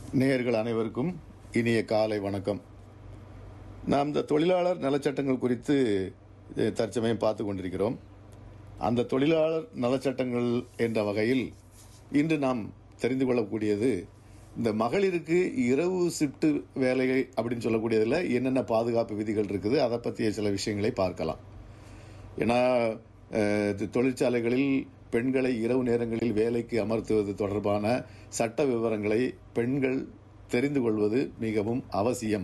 நேயர்கள் அனைவருக்கும் இனிய காலை வணக்கம் நாம் இந்த தொழிலாளர் நலச்சட்டங்கள் குறித்து அஹ், தற்சமயம் பார்த்து கொண்டிருக்கிறோம் அந்த தொழிலாளர் நலச்சட்டங்கள் என்ற வகையில் இன்று நாம் தெரிந்து கொள்ளக்கூடியது இந்த மகளிருக்கு இரவு ஷிஃப்ட் வேலை அப்படின்னு சொல்லக்கூடியதில் என்னென்ன பாதுகாப்பு விதிகள் இருக்குது அதை பற்றிய சில விஷயங்களை பார்க்கலாம் ஏன்னா அஹ், இது தொழிற்சாலைகளில் பெண்களை இரவு நேரங்களில் வேலைக்கு அமர்த்துவது தொடர்பான சட்ட விவரங்களை பெண்கள் தெரிந்து கொள்வது மிகவும் அவசியம்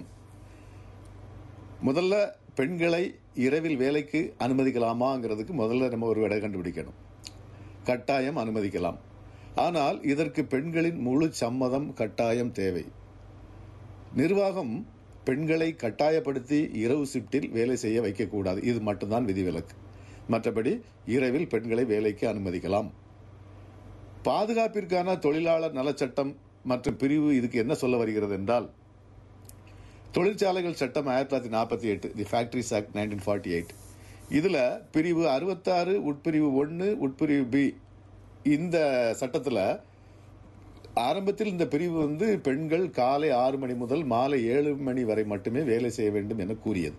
முதல்ல பெண்களை இரவில் வேலைக்கு அனுமதிக்கலாமாங்கிறதுக்கு முதல்ல நம்ம ஒரு விடை கண்டுபிடிக்கணும் கட்டாயம் அனுமதிக்கலாம் ஆனால் இதற்கு பெண்களின் முழு சம்மதம் கட்டாயம் தேவை நிர்வாகம் பெண்களை கட்டாயப்படுத்தி இரவு ஷிஃப்டில் வேலை செய்ய வைக்கக்கூடாது இது மட்டும்தான் விதிவிலக்கு மற்றபடி இரவில் பெண்களை வேலைக்கு அனுமதிக்கலாம் பாதுகாப்பிற்கான தொழிலாளர் நலச்சட்டம் மற்றும் பிரிவு இதுக்கு என்ன சொல்ல வருகிறது என்றால் தொழிற்சாலைகள் சட்டம் ஆயிரத்தி தொள்ளாயிரத்தி நாற்பத்தி எட்டு the factories act nineteen forty eight இதில் பிரிவு அறுபத்தாறு உட்பிரிவு ஒன்று உட்பிரிவு பி இந்த சட்டத்தில் ஆரம்பத்தில் இந்த பிரிவு வந்து பெண்கள் காலை ஆறு மணி முதல் மாலை ஏழு மணி வரை மட்டுமே வேலை செய்ய வேண்டும் என கூறியது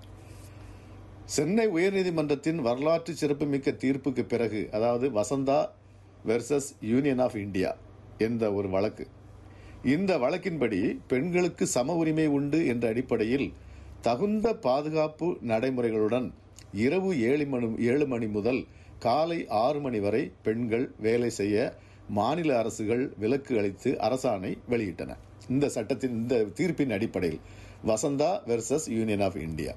சென்னை உயர்நீதிமன்றத்தின் வரலாற்று சிறப்புமிக்க தீர்ப்புக்கு பிறகு அதாவது Vasantha versus union of India என்ற ஒரு வழக்கு இந்த வழக்கின்படி பெண்களுக்கு சம உரிமை உண்டு என்ற அடிப்படையில் தகுந்த பாதுகாப்பு நடைமுறைகளுடன் இரவு ஏழு மணி ஏழு மணி முதல் காலை ஆறு மணி வரை பெண்கள் வேலை செய்ய மாநில அரசுகள் விலக்கு அளித்து அரசாணை வெளியிட்டன இந்த சட்டத்தின் இந்த தீர்ப்பின் அடிப்படையில் Vasantha versus union of India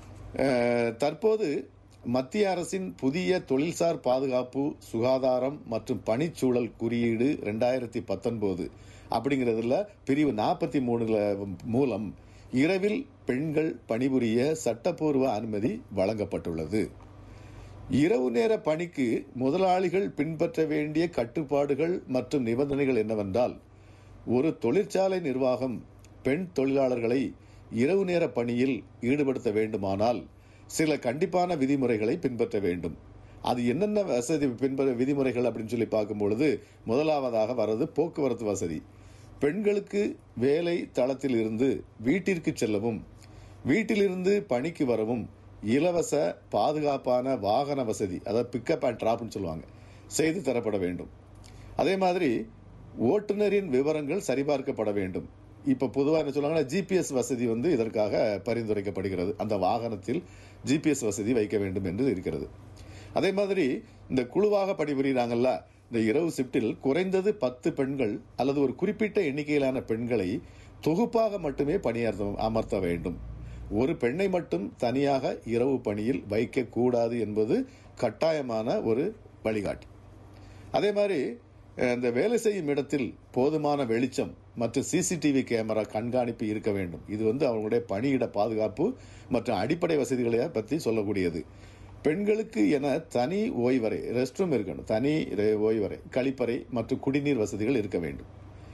அஹ், தற்போது மத்திய அரசின் புதிய தொழில்சார் பாதுகாப்பு சுகாதாரம் மற்றும் பணிச்சூழல் குறியீடு ரெண்டாயிரத்தி பத்தொன்பது அப்படிங்கிறதுல பிரிவு நாற்பத்தி மூணுல மூலம் இரவில் பெண்கள் பணிபுரிய சட்டப்பூர்வ அனுமதி வழங்கப்பட்டுள்ளது இரவு நேர பணிக்கு முதலாளிகள் பின்பற்ற வேண்டிய கட்டுப்பாடுகள் மற்றும் நிபந்தனைகள் என்னவென்றால் ஒரு தொழிற்சாலை நிர்வாகம் பெண் தொழிலாளர்களை இரவு நேர பணியில் ஈடுபடுத்த வேண்டுமானால் சில கண்டிப்பான விதிமுறைகளை பின்பற்ற வேண்டும் அது என்னென்ன வசதி பின்பற்ற விதிமுறைகள் அப்படின்னு சொல்லி பார்க்கும் பொழுது முதலாவதாக வர்றது போக்குவரத்து வசதி பெண்களுக்கு வேலை தளத்தில் இருந்து வீட்டிற்கு செல்லவும் வீட்டிலிருந்து பணிக்கு வரவும் இலவச பாதுகாப்பான வாகன வசதி அதாவது பிக்கப் அண்ட் ட்ராப்னு சொல்லுவாங்க செய்து தரப்பட வேண்டும் அதே மாதிரி ஓட்டுநரின் விவரங்கள் சரிபார்க்கப்பட வேண்டும் இப்போ பொதுவாக என்ன சொல்லுவாங்கன்னா ஜிபிஎஸ் வசதி வந்து இதற்காக பரிந்துரைக்கப்படுகிறது அந்த வாகனத்தில் ஜிபிஎஸ் வசதி வைக்க வேண்டும் என்று இருக்கிறது அதே மாதிரி இந்த குழுவாக பணிபுரிகிறாங்கல்ல இந்த இரவு ஷிஃப்டில் குறைந்தது பத்து பெண்கள் அல்லது ஒரு குறிப்பிட்ட எண்ணிக்கையிலான பெண்களை தொகுப்பாக மட்டுமே பணியாற்ற அமர்த்த வேண்டும் ஒரு பெண்ணை மட்டும் தனியாக இரவு பணியில் வைக்கக்கூடாது என்பது கட்டாயமான ஒரு வழிகாட்டு அதே மாதிரி அஹ், இந்த வேலை செய்யும் இடத்தில் போதுமான வெளிச்சம் மற்றும் சிசிடிவி கேமரா கண்காணிப்பு இருக்க வேண்டும் இது வந்து அவங்களுடைய பணியிட பாதுகாப்பு மற்றும் அடிப்படை வசதிகளை பற்றி சொல்லக்கூடியது பெண்களுக்கு என தனி ஓய்வறை ரெஸ்ட் ரூம் இருக்கணும் தனி ரெ- ஓய்வறை கழிப்பறை மற்றும் குடிநீர் வசதிகள் இருக்க வேண்டும்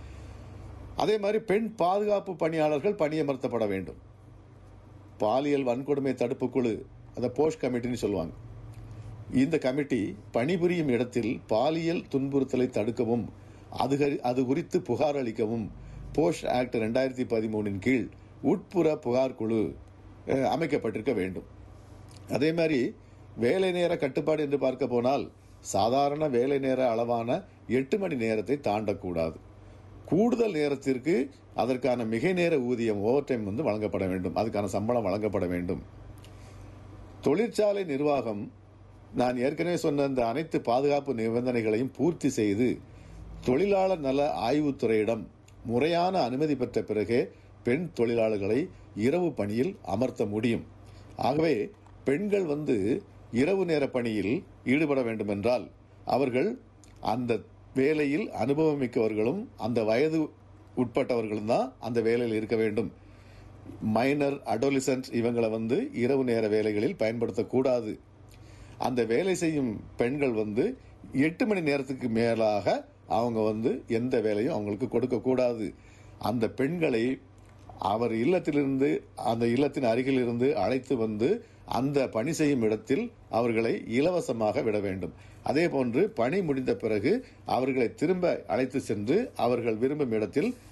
அதே மாதிரி பெண் பாதுகாப்பு பணியாளர்கள் பணியமர்த்தப்பட வேண்டும் பாலியல் வன்கொடுமை தடுப்பு குழு அதை போஸ்ட் கமிட்டின்னு சொல்லுவாங்க இந்த கமிட்டி பணிபுரியும் இடத்தில் பாலியல் துன்புறுத்தலை தடுக்கவும் அது கரி- அது குறித்து புகார் அளிக்கவும் போஸ்ட் ஆக்ட் ரெண்டாயிரத்தி பதிமூணின் கீழ் உட்புற புகார் குழு அஹ், அமைக்கப்பட்டிருக்க வேண்டும் அதே மாதிரி வேலை நேர கட்டுப்பாடு என்று பார்க்க போனால் சாதாரண வேலை நேர அளவான எட்டு மணி நேரத்தை தாண்டக்கூடாது கூடுதல் நேரத்திற்கு அதற்கான மிகை நேர ஊதியம் ஓவர் டைம் வந்து வழங்கப்பட வேண்டும் அதுக்கான சம்பளம் வழங்கப்பட வேண்டும் தொழிற்சாலை நிர்வாகம் நான் ஏற்கனவே சொன்ன இந்த அனைத்து பாதுகாப்பு நிபந்தனைகளையும் பூர்த்தி செய்து தொழிலாளர் நல ஆய்வுத்துறையிடம் முறையான அனுமதி பெற்ற பிறகே பெண் தொழிலாளர்களை இரவு பணியில் அமர்த்த முடியும் ஆகவே பெண்கள் வந்து இரவு நேர பணியில் ஈடுபட வேண்டுமென்றால் அவர்கள் அந்த வேலையில் அனுபவம் மிக்கவர்களும் அந்த வயது உட்பட்டவர்களும் தான் அந்த வேலையில் இருக்க வேண்டும் மைனர் அடோலிசன்ட் இவங்களை வந்து இரவு நேர வேலைகளில் பயன்படுத்தக்கூடாது அந்த வேலை செய்யும் பெண்கள் வந்து எட்டு மணி நேரத்துக்கு மேலாக அவங்க வந்து எந்த வேலையும் அவங்களுக்கு கொடுக்கக்கூடாது அந்த பெண்களை அவர் இல்லத்திலிருந்து அந்த இல்லத்தின் அருகில் இருந்து அழைத்து வந்து அந்த பணி செய்யும் இடத்தில் அவர்களை இலவசமாக விட வேண்டும் அதே போன்று பணி முடிந்த பிறகு அவர்களை திரும்ப அழைத்து சென்று அவர்கள் விரும்பும் இடத்தில்